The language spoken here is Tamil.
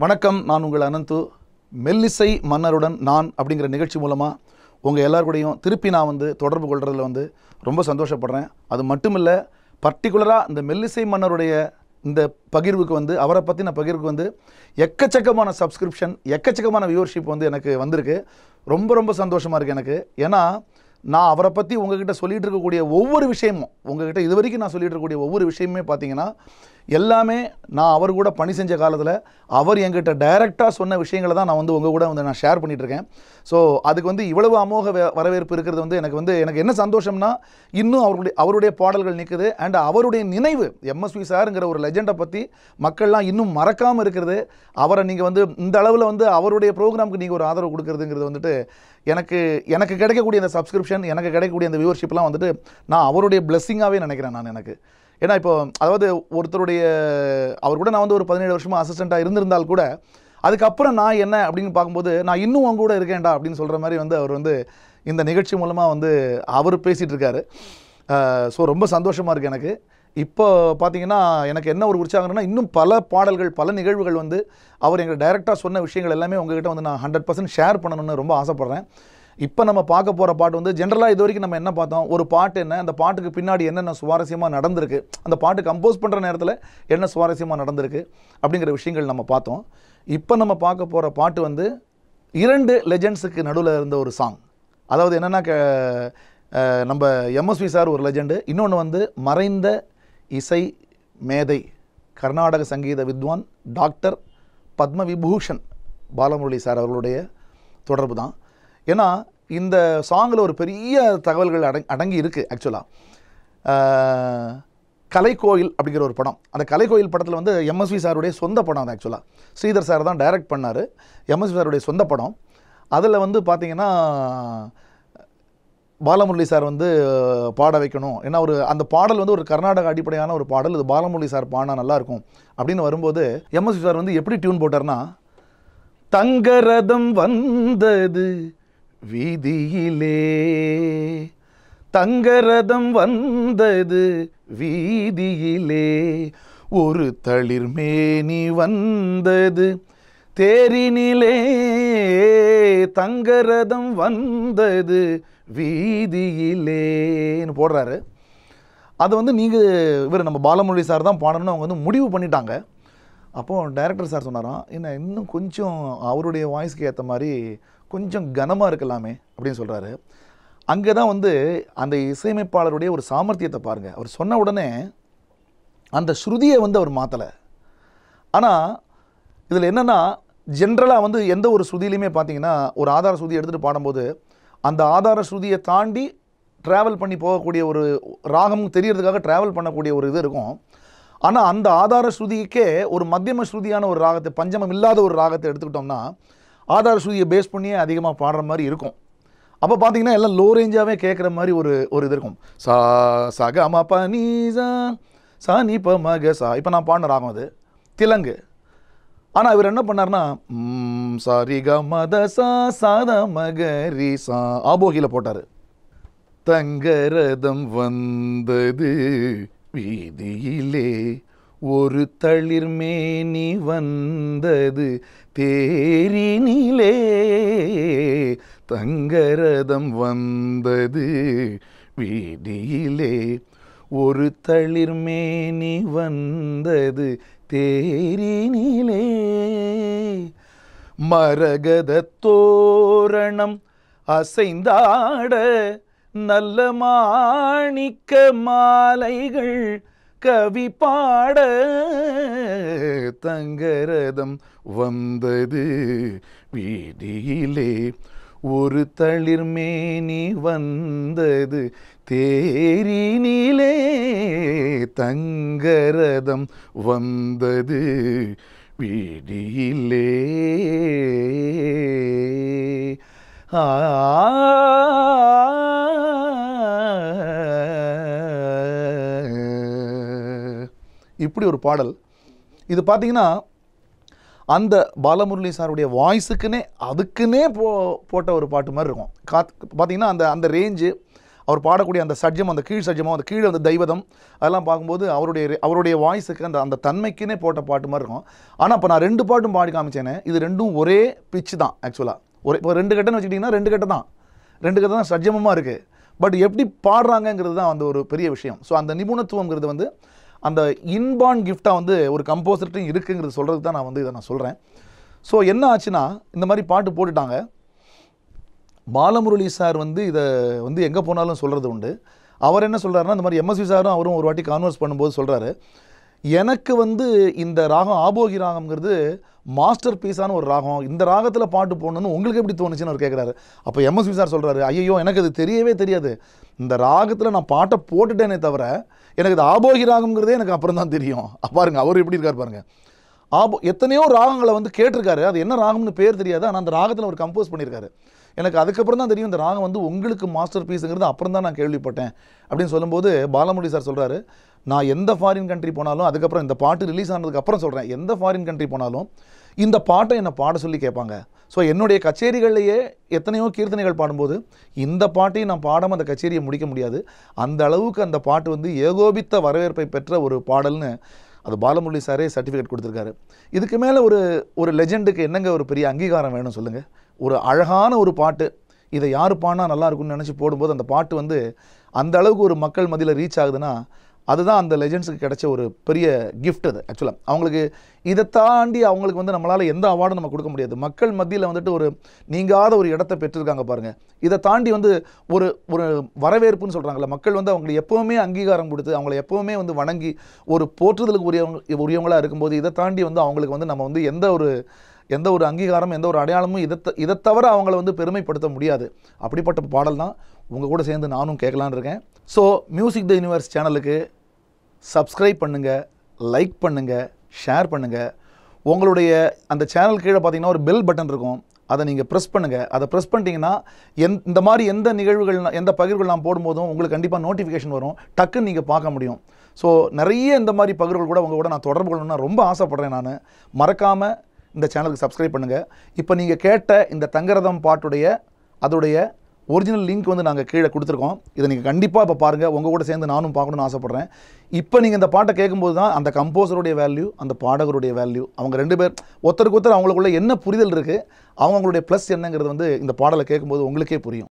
வணக்கம் நான் உங்கள் அனந்து மெல்லிசை மன்னருடன் நான் அப்படிங்கிற நிகழ்ச்சி மூலமாக உங்கள் எல்லார் கூடயும் திருப்பி நான் வந்து தொடர்பு கொள்றதுல வந்து ரொம்ப சந்தோஷப்படுறேன் அது மட்டும் இல்லை பர்டிகுலராக இந்த மெல்லிசை மன்னருடைய இந்த பகிர்வுக்கு வந்து அவரை பற்றின பகிர்வுக்கு வந்து எக்கச்சக்கமான சப்ஸ்கிரிப்ஷன் எக்கச்சக்கமான வியூவர்ஷிப் வந்து எனக்கு வந்திருக்கு ரொம்ப ரொம்ப சந்தோஷமாக இருக்குது எனக்கு ஏன்னா நான் அவரை பற்றி உங்ககிட்ட சொல்லிட்டு இருக்கக்கூடிய ஒவ்வொரு விஷயமும் உங்ககிட்ட இது வரைக்கும் நான் சொல்லிட்டு இருக்கக்கூடிய ஒவ்வொரு விஷயமுமே பார்த்தீங்கன்னா எல்லாமே நான் அவர் கூட பணி செஞ்ச காலத்தில் அவர் என்கிட்ட டைரெக்டாக சொன்ன விஷயங்களை தான் நான் வந்து உங்கள் கூட வந்து நான் ஷேர் பண்ணிட்டு இருக்கேன் ஸோ அதுக்கு வந்து இவ்வளவு அமோக வே- வரவேற்பு இருக்கிறது வந்து எனக்கு வந்து எனக்கு என்ன சந்தோஷம்னா இன்னும் அவருடைய அவருடைய பாடல்கள் நிற்குது அண்ட் அவருடைய நினைவு எம்எஸ்வி சாருங்கிற ஒரு லெஜெண்டை பற்றி மக்கள்லாம் இன்னும் மறக்காமல் இருக்கிறது அவரை நீங்கள் வந்து இந்த அளவில் வந்து அவருடைய ப்ரோக்ராமுக்கு நீங்கள் ஒரு ஆதரவு கொடுக்குறதுங்கிறது வந்துட்டு எனக்கு எனக்கு கிடைக்கக்கூடிய அந்த சப்ஸ்கிரிப்ஷன் எனக்கு கிடைக்கக்கூடிய அந்த வியூவர்ஷிப்லாம் வந்துட்டு நான் அவருடைய பிளெஸ்ஸிங்காகவே நினைக்கிறேன் நான் எனக்கு ஏன்னா இப்போ அதாவது ஒருத்தருடைய அவர் கூட நான் வந்து ஒரு பதினேழு வருஷமாக அசிஸ்டண்ட்டாக இருந்திருந்தால் கூட அதுக்கப்புறம் நான் என்ன அப்படின்னு பார்க்கும்போது நான் இன்னும் உங்க கூட இருக்கேன்டா அப்படின்னு சொல்கிற மாதிரி வந்து அவர் வந்து இந்த நிகழ்ச்சி மூலமாக வந்து அவர் பேசிகிட்டு இருக்காரு ஸோ ரொம்ப சந்தோஷமாக இருக்குது எனக்கு இப்போ பார்த்தீங்கன்னா எனக்கு என்ன ஒரு உற்சாகம்னா இன்னும் பல பாடல்கள் பல நிகழ்வுகள் வந்து அவர் எங்களுக்கு டைரெக்டாக சொன்ன விஷயங்கள் எல்லாமே உங்ககிட்ட வந்து நான் ஹண்ட்ரட் பர்சன்ட் ஷேர் பண்ணணும்னு ரொம்ப ஆசைப்பட்றேன் இப்போ நம்ம பார்க்க போகிற பாட்டு வந்து ஜென்ரலாக இது வரைக்கும் நம்ம என்ன பார்த்தோம் ஒரு பாட்டு என்ன அந்த பாட்டுக்கு பின்னாடி என்னென்ன சுவாரஸ்யமாக நடந்திருக்கு அந்த பாட்டு கம்போஸ் பண்ணுற நேரத்தில் என்ன சுவாரஸ்யமாக நடந்திருக்கு அப்படிங்கிற விஷயங்கள் நம்ம பார்த்தோம் இப்போ நம்ம பார்க்க போகிற பாட்டு வந்து இரண்டு லெஜெண்ட்ஸுக்கு நடுவில் இருந்த ஒரு சாங் அதாவது என்னென்னா நம்ம எம்எஸ்வி சார் ஒரு லெஜெண்டு இன்னொன்று வந்து மறைந்த இசை மேதை கர்நாடக சங்கீத வித்வான் டாக்டர் பத்ம விபூஷன் பாலமுரளி சார் அவர்களுடைய தொடர்பு தான் ஏன்னா இந்த சாங்கில் ஒரு பெரிய தகவல்கள் அடங் அடங்கி இருக்குது ஆக்சுவலாக கலைக்கோயில் அப்படிங்கிற ஒரு படம் அந்த கலைக்கோயில் படத்தில் வந்து எம்எஸ்வி சாருடைய சொந்த படம் அது ஆக்சுவலாக ஸ்ரீதர் சார் தான் டைரக்ட் பண்ணார் எம்எஸ்வி சாருடைய சொந்த படம் அதில் வந்து பார்த்தீங்கன்னா பாலமுரளி சார் வந்து அஹ், பாட வைக்கணும் ஏன்னா ஒரு அந்த பாடல் வந்து ஒரு கர்நாடக அடிப்படையான ஒரு பாடல் இது பாலமுரளி சார் பாடினா நல்லா இருக்கும் அப்படின்னு வரும்போது எம்எஸ்வி சார் வந்து எப்படி டியூன் போட்டார்னா தங்கரதம் வந்தது வீதியிலே தங்கரதம் வந்தது வீதியிலே ஒரு தளிர் மேனி வந்தது தேரினிலே தங்கரதம் வந்தது வீதியிலேன்னு போடுறாரு அது வந்து நீங்கள் இவர் நம்ம பாலமுரளி சார் தான் பாடணும்னு அவங்க வந்து முடிவு பண்ணிட்டாங்க அப்போது டைரக்டர் சார் சொன்னாராம் என்ன இன்னும் கொஞ்சம் அவருடைய வாய்ஸ்க்கு ஏற்ற மாதிரி கொஞ்சம் கனமாக இருக்கலாமே அப்படின்னு சொல்கிறாரு அங்கே தான் வந்து அந்த இசையமைப்பாளருடைய ஒரு சாமர்த்தியத்தை பாருங்கள் அவர் சொன்ன உடனே அந்த ஸ்ருதியை வந்து அவர் மாற்றலை ஆனால் இதில் என்னென்னா ஜென்ரலாக வந்து எந்த ஒரு ஸ்ருதியிலையுமே பார்த்தீங்கன்னா ஒரு ஆதார ஸ்ருதி எடுத்துகிட்டு பாடும்போது அந்த ஆதார ஸ்ருதியை தாண்டி ட்ராவல் பண்ணி போகக்கூடிய ஒரு ராகம் தெரியறதுக்காக ட்ராவல் பண்ணக்கூடிய ஒரு இது இருக்கும் ஆனால் அந்த ஆதார ஸ்ருதிக்கே ஒரு மத்தியம ஸ்ருதியான ஒரு ராகத்தை பஞ்சமம் இல்லாத ஒரு ராகத்தை எடுத்துக்கிட்டோம்னா ஆதார ஸ்ருதியை பேஸ் பண்ணியே அதிகமாக பாடுற மாதிரி இருக்கும் அப்போ பார்த்தீங்கன்னா எல்லாம் லோ ரேஞ்சாகவே கேட்குற மாதிரி ஒரு ஒரு இது இருக்கும் சா சக ம ப நீ சா சா நீ ப மக சா இப்போ நான் பாடின ராகம் அது திலங்கு ஆனால் இவர் என்ன பண்ணார்னா ம், சா ரி க மத சா சாத மக ரி சா ஆபோகியில் போட்டார் தங்கரதம் வந்தது வீதியிலே ஒரு தளிர் மேனி வந்தது தேரினிலே தங்கரதம் வந்தது வீதியிலே ஒரு தளிர் மேனி வந்தது தேரினிலே மரகத தோரணம் அசைந்தாட நல்ல மாணிக்க மாலைகள் கவி பாட தங்கரதம் வந்தது வீதியிலே ஒரு தளிர் மேனி வந்தது தேரினிலே தங்கரதம் வந்தது வீதியிலே ஆ இப்படி ஒரு பாடல் இது பார்த்தீங்கன்னா அந்த பாலமுரளி சாருடைய வாய்ஸுக்குன்னே அதுக்குன்னே போ போட்ட ஒரு பாட்டு மாதிரி இருக்கும் காத் பார்த்தீங்கன்னா அந்த அந்த ரேஞ்சு அவர் பாடக்கூடிய அந்த சட்ஜம் அந்த கீழ் சட்ஜமோ அந்த கீழே அந்த தெய்வதம் அதெல்லாம் பார்க்கும்போது அவருடைய அவருடைய வாய்ஸுக்கு அந்த அந்த தன்மைக்குன்னே போட்ட பாட்டு மாதிரி இருக்கும் ஆனால் இப்போ நான் ரெண்டு பாட்டும் பாடி காமிச்சேனே இது ரெண்டும் ஒரே பிச்சு தான் ஆக்சுவலாக ஒரு இப்போ ரெண்டு கட்டன்னு வச்சுக்கிட்டிங்கன்னா ரெண்டு கட்டம் தான் ரெண்டு கட்டம் தான் சட்ஜமமாக இருக்குது பட் எப்படி பாடுறாங்கங்கிறது தான் வந்து ஒரு பெரிய விஷயம் ஸோ அந்த நிபுணத்துவங்கிறது வந்து அந்த இன்பான் கிஃப்டாக வந்து ஒரு கம்போசர்ட்டையும் இருக்குங்கிறது சொல்கிறதுக்கு தான் நான் வந்து இதை நான் சொல்கிறேன் ஸோ என்ன ஆச்சுன்னா இந்த மாதிரி பாட்டு போட்டுட்டாங்க பாலமுரளி சார் வந்து இதை வந்து எங்கே போனாலும் சொல்கிறது உண்டு அவர் என்ன சொல்கிறாருன்னா இந்த மாதிரி எம்எஸ்வி சாரும் அவரும் ஒரு வாட்டி கான்வர்ஸ் பண்ணும்போது சொல்கிறாரு எனக்கு வந்து இந்த ராகம் ஆபோகி ராகம்ங்கிறது மாஸ்டர் பீஸான ஒரு ராகம் இந்த ராகத்தில் பாட்டு போடணும்னு உங்களுக்கு எப்படி தோணுச்சுன்னு அவர் கேட்குறாரு அப்போ எம்எஸ்வி சார் சொல்கிறாரு ஐயோ எனக்கு அது தெரியவே தெரியாது இந்த ராகத்தில் நான் பாட்டை போட்டுட்டேனே தவிர எனக்கு இது ஆபோகி ராகம்ங்கிறதே எனக்கு அப்புறம் தான் தெரியும் பாருங்க அவர் எப்படி இருக்கார் பாருங்க ஆபோ எத்தனையோ ராகங்களை வந்து கேட்டிருக்காரு அது என்ன ராகம்னு பேர் தெரியாது ஆனால் அந்த ராகத்தில் அவர் கம்போஸ் பண்ணியிருக்காரு எனக்கு அதுக்கப்புறம் தான் தெரியும் இந்த ராகம் வந்து உங்களுக்கு மாஸ்டர் பீஸுங்கிறது அப்புறம் தான் நான் கேள்விப்பட்டேன் அப்படின்னு சொல்லும்போது பாலமுரளி சார் சொல்கிறாரு நான் எந்த ஃபாரின் கண்ட்ரி போனாலும் அதுக்கப்புறம் இந்த பாட்டு ரிலீஸ் ஆனதுக்கு அப்புறம் சொல்கிறேன் எந்த ஃபாரின் கண்ட்ரி போனாலும் இந்த பாட்டை என்னை பாட சொல்லி கேட்பாங்க ஸோ என்னுடைய கச்சேரிகள்லையே எத்தனையோ கீர்த்தனைகள் பாடும்போது இந்த பாட்டையும் நான் பாடாமல் அந்த கச்சேரியை முடிக்க முடியாது அந்த அளவுக்கு அந்த பாட்டு வந்து ஏகோபித்த வரவேற்பை பெற்ற ஒரு பாடல்னு அது பாலமுரளி சாரே சர்டிஃபிகேட் கொடுத்துருக்காரு இதுக்கு மேலே ஒரு ஒரு லெஜெண்டுக்கு என்னங்க ஒரு பெரிய அங்கீகாரம் வேணும் சொல்லுங்கள் ஒரு அழகான ஒரு பாட்டு இதை யார் பாடினா நல்லா இருக்கும்னு நினச்சி போடும்போது அந்த பாட்டு வந்து அந்த அளவுக்கு ஒரு மக்கள் மத்தியில் ரீச் ஆகுதுன்னா அதுதான் அந்த லெஜெண்ட்ஸுக்கு கிடைச்ச ஒரு பெரிய கிஃப்ட் அது ஆக்சுவலாக அவங்களுக்கு இதை தாண்டி அவங்களுக்கு வந்து நம்மளால் எந்த அவார்டும் நம்ம கொடுக்க முடியாது மக்கள் மத்தியில் வந்துட்டு ஒரு நீங்காத ஒரு இடத்தை பெற்றிருக்காங்க பாருங்கள் இதை தாண்டி வந்து ஒரு ஒரு வரவேற்புன்னு சொல்கிறாங்கல்ல மக்கள் வந்து அவங்களுக்கு எப்போவுமே அங்கீகாரம் கொடுத்து அவங்கள எப்போவுமே வந்து வணங்கி ஒரு போற்றுதலுக்கு உரியவங்க உரியவங்களாக இருக்கும்போது இதை தாண்டி வந்து அவங்களுக்கு வந்து நம்ம வந்து எந்த ஒரு எந்த ஒரு அங்கீகாரம் எந்த ஒரு அடையாளமும் இதை த- இதை தவிர அவங்கள வந்து பெருமைப்படுத்த முடியாது அப்படிப்பட்ட பாடல் தான் உங்கள் கூட சேர்ந்து நானும் கேட்கலான்னு இருக்கேன் ஸோ மியூசிக் த யூனிவர்ஸ் சேனலுக்கு சப்ஸ்கிரைப் பண்ணுங்கள் லைக் பண்ணுங்கள் ஷேர் பண்ணுங்கள் உங்களுடைய அந்த சேனல் கீழே பார்த்தீங்கன்னா ஒரு பெல் பட்டன் இருக்கும் அதை நீங்கள் ப்ரெஸ் பண்ணுங்கள் அதை ப்ரெஸ் பண்ணிட்டீங்கன்னா எந் இந்த மாதிரி எந்த நிகழ்வுகள் நான்- எந்த பகிர்வுகள் நான் போடும்போதும் உங்களுக்கு கண்டிப்பாக நோட்டிஃபிகேஷன் வரும் டக்குன்னு நீங்கள் பார்க்க முடியும் ஸோ நிறைய இந்த மாதிரி பகிர்வுகள் கூட உங்கள் கூட நான் தொடர்பு கொள்ளணும்னு ரொம்ப ஆசைப்பட்றேன் நான் மறக்காமல் இந்த சேனலுக்கு சப்ஸ்கிரைப் பண்ணுங்கள் இப்போ நீங்கள் கேட்ட இந்த தங்கரதம் பாட்டுடைய அதோடைய ஒரிஜினல் லிங்க் வந்து நாங்கள் கீழே கொடுத்துருக்கோம் இதை நீங்கள் கண்டிப்பாக இப்போ பாருங்கள் உங்கள் கூட சேர்ந்து நானும் பார்க்கணும்னு ஆசைப்பட்றேன் இப்போ நீங்கள் இந்த பாட்டை கேட்கும்போது தான் அந்த கம்போசருடைய வேல்யூ அந்த பாடகருடைய வேல்யூ அவங்க ரெண்டு பேர் ஒருத்தருக்கு ஒருத்தர் அவங்களுக்குள்ள என்ன புரிதல் இருக்குது அவங்களுடைய ப்ளஸ் என்னங்கிறது வந்து இந்த பாடலை கேட்கும்போது உங்களுக்கே புரியும்